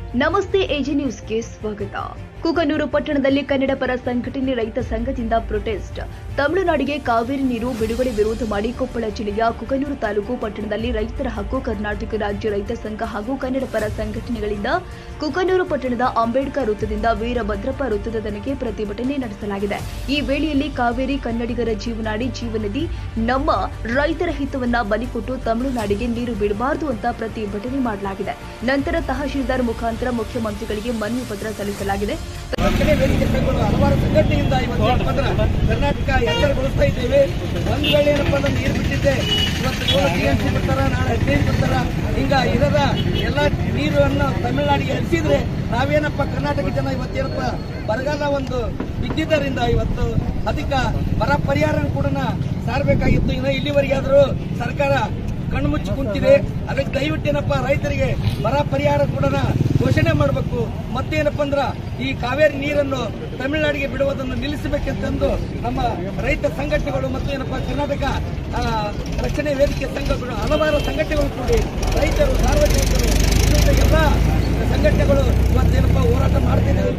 ನಮಸ್ತೆ ಎಜಿ ನ್ಯೂಸ್ಗೆ ಸ್ವಾಗತ ಕುಕನೂರು ಪಟ್ಟಣದಲ್ಲಿ ಕನ್ನಡ ಪರ ಸಂಘಟನೆ ರೈತ ಸಂಘದಿಂದ ಪ್ರೊಟೆಸ್ಟ್ ತಮಿಳುನಾಡಿಗೆ ಕಾವೇರಿ ನೀರು ಬಿಡುಗಡೆ ವಿರೋಧ ಮಾಡಿ ಕೊಪ್ಪಳ ಜಿಲ್ಲೆಯ ಕುಕನೂರು ತಾಲೂಕು ಪಟ್ಟಣದಲ್ಲಿ ರೈತರ ಹಕ್ಕು ಕರ್ನಾಟಕ ರಾಜ್ಯ ರೈತ ಸಂಘ ಹಾಗೂ ಕನ್ನಡ ಪರ ಸಂಘಟನೆಗಳಿಂದ ಕುಕನೂರು ಪಟ್ಟಣದ ಅಂಬೇಡ್ಕರ್ ವೃತ್ತದಿಂದ ವೀರಭದ್ರಪ್ಪ ವೃತ್ತದ ತನಕ ಪ್ರತಿಭಟನೆ ನಡೆಸಲಾಗಿದೆ ಈ ವೇಳೆಯಲ್ಲಿ ಕಾವೇರಿ ಕನ್ನಡಿಗರ ಜೀವನಾಡಿ ಜೀವನದಿ ನಮ್ಮ ರೈತರ ಹಿತವನ್ನ ಬಲಿಕೊಟ್ಟು ತಮಿಳುನಾಡಿಗೆ ನೀರು ಬಿಡಬಾರದು ಅಂತ ಪ್ರತಿಭಟನೆ ಮಾಡಲಾಗಿದೆ ನಂತರ ತಹಶೀಲ್ದಾರ್ ಮುಖಾಂತರ ಮುಖ್ಯಮಂತ್ರಿಗಳಿಗೆ ಮನವಿ ಪತ್ರ ಸಲ್ಲಿಸಲಾಗಿದೆ ಕಡೆ ವೇದಿಕೆ ಸಂಘಗಳು ಹಲವಾರು ಸಂಘಟನೆಯಿಂದ ಇವತ್ತು ಏನಪ್ಪ ಅಂದ್ರೆ ಕರ್ನಾಟಕ ಎಚ್ಚರಗೊಳಿಸ್ತಾ ಇದ್ದೇವೆ ಒಂದು ವೇಳೆ ಏನಪ್ಪ ಅಂದ್ರೆ ನೀರು ಬಿಟ್ಟಿದ್ದೆ ಇವತ್ತು ಏಳು ಟಿ ಎಂ ಸಿ ಬಿಡ್ತಾರ ನಾಳೆ ಹದಿನೈದು ಬಿಡ್ತಾರ ಹಿಂಗ ಇರದ ಎಲ್ಲ ನೀರನ್ನು ತಮಿಳುನಾಡಿಗೆ ಹರಿಸಿದ್ರೆ ನಾವೇನಪ್ಪ ಕರ್ನಾಟಕ ಜನ ಇವತ್ತೇನಪ್ಪ ಬರಗಾಲ ಒಂದು ಬಿದ್ದಿದ್ದರಿಂದ ಇವತ್ತು ಅದಕ್ಕೆ ಬರ ಪರಿಹಾರ ಕೂಡ ಸಾರಬೇಕಾಗಿತ್ತು ಇನ್ನು ಇಲ್ಲಿವರೆಗೆ ಆದರೂ ಸರ್ಕಾರ ಕಣ್ಣು ಮುಚ್ಚಿ ಕುಂತಿದೆ ಅದಕ್ಕೆ ದಯವಿಟ್ಟು ಏನಪ್ಪ ರೈತರಿಗೆ ಬರ ಪರಿಹಾರ ಕೂಡ ಘೋಷಣೆ ಮಾಡಬೇಕು ಮತ್ತೇನಪ್ಪ ಅಂದ್ರ ಈ ಕಾವೇರಿ ನೀರನ್ನು ತಮಿಳುನಾಡಿಗೆ ಬಿಡುವುದನ್ನು ನಿಲ್ಲಿಸಬೇಕೆಂತಂದು ನಮ್ಮ ರೈತ ಸಂಘಟನೆಗಳು ಮತ್ತು ಏನಪ್ಪ ಕರ್ನಾಟಕ ಆ, ರಕ್ಷಣೆ ವೇದಿಕೆ ಸಂಘಗಳು ಹಲವಾರು ಸಂಘಟನೆಗಳು ಕೂಡಿ ರೈತರು ಸಾರ್ವಜನಿಕರು ಇನ್ನುಳಿದ ಎಲ್ಲ ಸಂಘಟನೆಗಳು ಇವತ್ತೇನಪ್ಪ ಹೋರಾಟ ಮಾಡ್ತಿದ್ದೇವೆ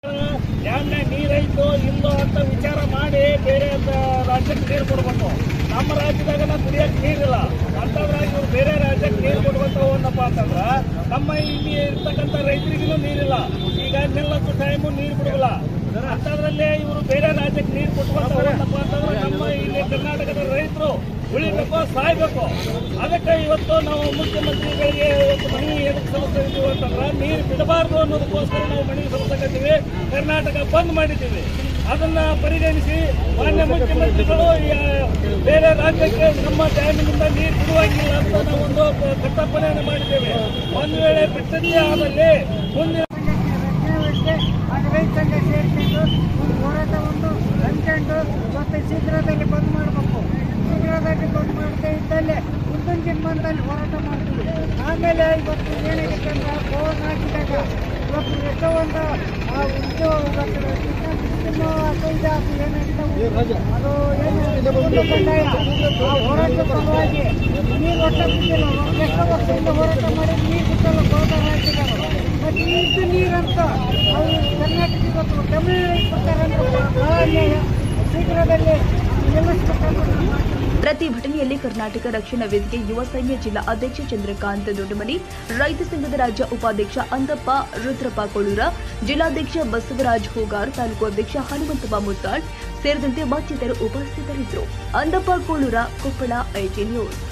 ಡ್ಯಾಮ್ನ ನೀರೈತೋ ಇಲ್ಲೋ ಅಂತ ವಿಚಾರ ಮಾಡಿ ಬೇರೆ ದ- ರಾಜ್ಯಕ್ಕೆ ನೀರು ಕೊಡ್ಬೇಕು ನಮ್ಮ ರಾಜ್ಯದಾಗ ನಾವು ಕುಡಿಯಕ್ಕೆ ನೀರಿಲ್ಲ ಅಂತದ್ರಾಗ ಇವ್ರು ಬೇರೆ ರಾಜ್ಯಕ್ಕೆ ನೀರು ಕೊಡುವಂತ ಹೋದಪ್ಪ ಅಂತಂದ್ರ ನಮ್ಮ ಇಲ್ಲಿ ಇರ್ತಕ್ಕಂಥ ರೈತರಿಗೂ ನೀರಿಲ್ಲ ಈಗ ನಿಲ್ಲತ್ತು ಟೈಮು ನೀರು ಬಿಡಲ್ಲ ಅಂತದ್ರಲ್ಲೇ ಇವರು ಬೇರೆ ರಾಜ್ಯಕ್ಕೆ ನೀರು ಕೊಟ್ಕೊಂತ ಹೋದಪ್ಪ ಅಂತಂದ್ರೆ ನಮ್ಮ ಇಲ್ಲಿ ಕರ್ನಾಟಕದ ರೈತರು ಉಳಿಬೇಕು ಸಾಯ್ಬೇಕು ಅದಕ್ಕೆ ಇವತ್ತು ನಾವು ಮುಖ್ಯಮಂತ್ರಿಗಳಿಗೆ ಇವತ್ತು ಮನವಿ ಎದಕ್ಕೆ ಸಲ್ಲಿಸ್ತಾ ಇದೀವಿ ಅಂತಂದ್ರೆ ನೀರು ಬಿಡಬಾರ್ದು ಅನ್ನೋದಕ್ಕೋಸ್ಕರ ನಾವು ಮನವಿ ಸಲ್ಲಿಸಕತ್ತೀವಿ ಕರ್ನಾಟಕ ಬಂದ್ ಮಾಡಿದ್ದೀವಿ ಅದನ್ನ ಪರಿಗಣಿಸಿ ಮಾನ್ಯ ಮುಖ್ಯಮಂತ್ರಿಗಳು ಈ, ಬೇರೆ ರಾಜ್ಯಕ್ಕೆ ನಮ್ಮ ಡ್ಯಾಮಿನಿಂದ ನೀರು ಬಿಡುವಂಗಿಲ್ಲ ಅಂತ ನಾವು ಒಂದು ಕಟ್ಟಪ್ಪಣೆಯನ್ನು ಮಾಡಿದ್ದೇವೆ ಒಂದು ವೇಳೆ ಬಿಟ್ಟದ್ದೇ ಆದಲ್ಲಿ ಮುಂದಿನ ರಕ್ಷಣೆ ಅದು ರೈತ ಸಂಘ ಸೇರಿಕೊಂಡು ಒಂದು ಹೋರಾಟವನ್ನು ಹಂಚ್ಕೊಂಡು ಮತ್ತು ಶೀಘ್ರದಲ್ಲಿ ಬಂದ್ ಮಾಡಬೇಕು ಶೀಘ್ರದಲ್ಲಿ ಬಂದ್ ಮಾಡದೇ ಇದ್ದಲ್ಲಿ ಮುಂದಿನ ದಿನಮಾನದಲ್ಲಿ ಹೋರಾಟ ಮಾಡ್ತೀವಿ ಆಮೇಲೆ ಇವತ್ತು ಏನಾಗುತ್ತೆ ಅಂದ್ರೆ ಫೋನ್ ಹಾಕಿದಾಗ ಇವತ್ತು ಎಷ್ಟೋ ಒಂದು ಆ ಉದ್ಯೋಗ ಇವತ್ತು ಕೃಷ್ಣ ಬಿಸಿಲು ಅಸೈಜ ಅದು ಏನಾಗಿದೆ ಅದು ಏನು ಒಂದು ಬಂಡಾಯ ಆ ಹೋರಾಟದ ಸಲುವಾಗಿ ನೀರು ಒಟ್ಟ ಬಿದ್ದಿಲ್ಲ ಎಷ್ಟೋ ವರ್ಷದಿಂದ ಹೋರಾಟ ಮಾಡಿ ನೀರು ಬಿಟ್ಟಲ್ಲ ಗೋದಾರ ಹಾಕಿದ್ದಾರೆ ಮತ್ತೆ ಇದ್ದು ನೀರಂತ ಅವರು ಕರ್ನಾಟಕ ಇವತ್ತು ತಮಿಳುನಾಡಿಗೆ ಕೊಡ್ತಾರೆ ಅಂದ್ರೆ ಬಹಳ ಅನ್ಯಾಯ ಶೀಘ್ರದಲ್ಲಿ ನಿಲ್ಲಿಸಬೇಕಂತ ಪ್ರತಿಭಟನೆಯಲ್ಲಿ ಕರ್ನಾಟಕ ರಕ್ಷಣಾ ವೇದಿಕೆ ಯುವ ಸೈನ್ಯ ಜಿಲ್ಲಾ ಅಧ್ಯಕ್ಷ ಚಂದ್ರಕಾಂತ್ ದೊಡ್ಡಮನಿ ರೈತ ಸಂಘದ ರಾಜ್ಯ ಉಪಾಧ್ಯಕ್ಷ ಅಂದಪ್ಪ ರುದ್ರಪ್ಪ ಕೊಳೂರ ಜಿಲ್ಲಾಧ್ಯಕ್ಷ ಬಸವರಾಜ್ ಹೂಗಾರ್ ತಾಲೂಕು ಅಧ್ಯಕ್ಷ ಹನುಮಂತಪ್ಪ ಮುತ್ತಾಳ್ ಸೇರಿದಂತೆ ಮತ್ತಿತರರು ಉಪಸ್ಥಿತರಿದ್ದರು ಅಂದಪ್ಪ ಕೋಳೂರ ಕೊಪ್ಪಳ ಐಟಿ ನ್ಯೂಸ್